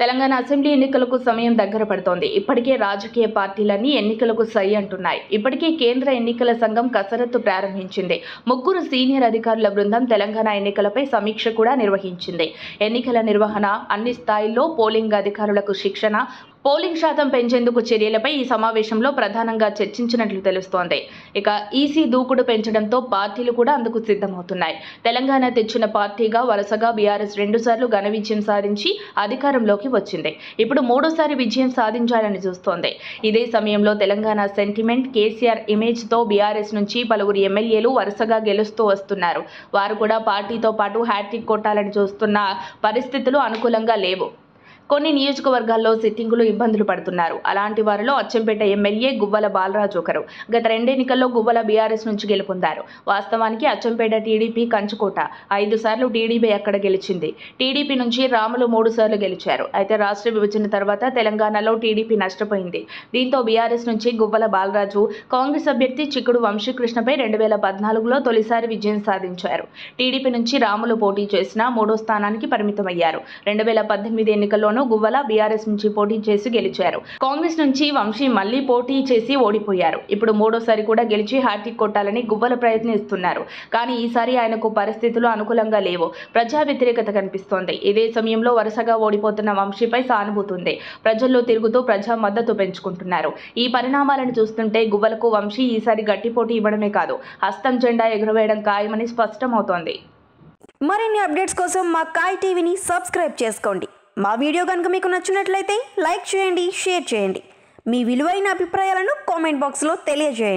Telangana assembly ఎన్నికలకు సమయం దగ్గర పడుతోంది ఇప్పటికే రాజకీయ పార్టీలన్నీ ఎన్నికలకు సై అంటున్నాయి ఇప్పటికే కేంద్ర ఎన్నికల సంఘం కసరత్తు ప్రారంభించింది ముగ్గురు సీనియర్ అధికారుల బృందం తెలంగాణ ఎన్నికలపై సమీక్ష కూడా నిర్వహించింది ఎన్నికల నిర్వహణ అన్ని స్థాయిల్లో పోలింగ్ అధికారులకు శిక్షణ పోలింగ్ శాతం పెంచేందుకు చర్యలపై ఈ సమావేశంలో ప్రధానంగా చర్చించినట్లు తెలుస్తోంది ఇక ఈసీ దూకుడు పెంచడంతో పార్టీలు కూడా అందుకు సిద్ధమవుతున్నాయి తెలంగాణ తెచ్చిన పార్టీగా వరుసగా బీఆర్ఎస్ రెండుసార్లు ఘన విజయం సాధించి అధికారంలోకి వచ్చింది ఇప్పుడు మూడోసారి విజయం సాధించాలని చూస్తోంది ఇదే సమయంలో తెలంగాణ సెంటిమెంట్ కేసీఆర్ ఇమేజ్తో బీఆర్ఎస్ నుంచి పలువురు ఎమ్మెల్యేలు వరుసగా గెలుస్తూ వస్తున్నారు వారు కూడా పార్టీతో పాటు హ్యాట్రిక్ కొట్టాలని చూస్తున్న పరిస్థితులు అనుకూలంగా లేవు కొన్ని నియోజకవర్గాల్లో సిట్టింగులు ఇబ్బందులు పడుతున్నారు అలాంటి వారిలో అచ్చంపేట ఎమ్మెల్యే గువ్వల బాలరాజు ఒకరు గత రెండెన్నికల్లో గువ్వల బీఆర్ఎస్ నుంచి గెలుపొందారు వాస్తవానికి అచ్చంపేట టీడీపీ కంచుకోట ఐదు సార్లు టీడీపీ అక్కడ గెలిచింది టీడీపీ నుంచి రాములు మూడు సార్లు గెలిచారు అయితే రాష్ట్ర విభజన తర్వాత తెలంగాణలో టీడీపీ నష్టపోయింది దీంతో బీఆర్ఎస్ నుంచి గువ్వల బాలరాజు కాంగ్రెస్ అభ్యర్థి చిక్కుడు వంశీకృష్ణపై రెండు వేల పద్నాలుగులో తొలిసారి విజయం సాధించారు టీడీపీ నుంచి రాములు పోటీ చేసిన మూడో స్థానానికి పరిమితమయ్యారు రెండు వేల పద్దెనిమిది ఎన్నికల్లోనూ గువ్వల బీఆర్ఎస్ నుంచి పోటీ చేసి గెలిచారు కాంగ్రెస్ నుంచి వంశీ మళ్లీ పోటీ చేసి ఓడిపోయారు ఇప్పుడు మూడోసారి కూడా గెలిచి హ్యాట్రిక్ కొట్టాలని గువ్వల ప్రయత్నిస్తున్నారు కానీ ఈసారి ఆయనకు పరిస్థితులు అనుకూలంగా లేవు ప్రజా వ్యతిరేకత కనిపిస్తోంది ఇదే సమయంలో వరుసగా ఓడిపోతున్న వంశీపై సానుభూతి ఉంది ప్రజల్లో తిరుగుతూ ప్రజా మద్దతు పెంచుకుంటున్నారు ఈ పరిణామాలను చూస్తుంటే గువ్వలకు వంశీ ఈసారి గట్టి పోటీ ఇవ్వడమే కాదు హస్తం జెండా ఎగురవేయడం ఖాయమని స్పష్టమవుతోంది మరిన్ని అప్డేట్స్ కోసం మా కాయ్ టీవీని సబ్స్క్రైబ్ చేసుకోండి మా వీడియో కనుక మీకు నచ్చినట్లయితే లైక్ చేయండి షేర్ చేయండి మీ విలువైన అభిప్రాయాలను కామెంట్ బాక్స్లో తెలియజేయండి